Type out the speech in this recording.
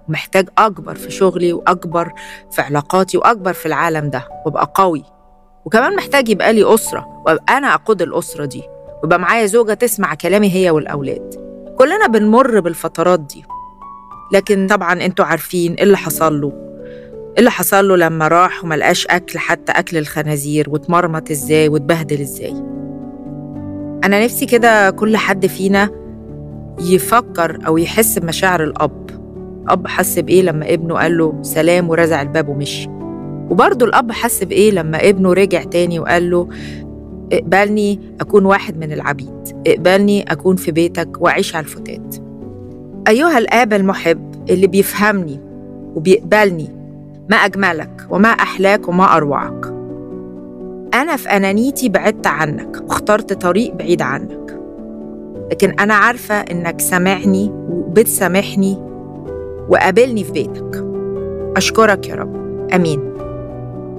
ومحتاج أكبر في شغلي وأكبر في علاقاتي وأكبر في العالم ده وأبقى قوي وكمان محتاج يبقى لي أسرة وأبقى أنا أقود الأسرة دي ويبقى معايا زوجة تسمع كلامي هي والأولاد كلنا بنمر بالفترات دي لكن طبعا انتوا عارفين ايه اللي حصل له ايه اللي حصل له لما راح وملقاش أكل حتى أكل الخنازير واتمرمط ازاي واتبهدل ازاي أنا نفسي كده كل حد فينا يفكر أو يحس بمشاعر الأب أب حس بإيه لما ابنه قال له سلام ورزع الباب ومشي وبرضه الأب حس بإيه لما ابنه رجع تاني وقال له اقبلني أكون واحد من العبيد اقبلني أكون في بيتك وأعيش على الفتات أيها الآب المحب اللي بيفهمني وبيقبلني ما أجملك وما أحلاك وما أروعك أنا في أنانيتي بعدت عنك واخترت طريق بعيد عنك لكن أنا عارفة إنك سامعني وبتسامحني وقابلني في بيتك أشكرك يا رب آمين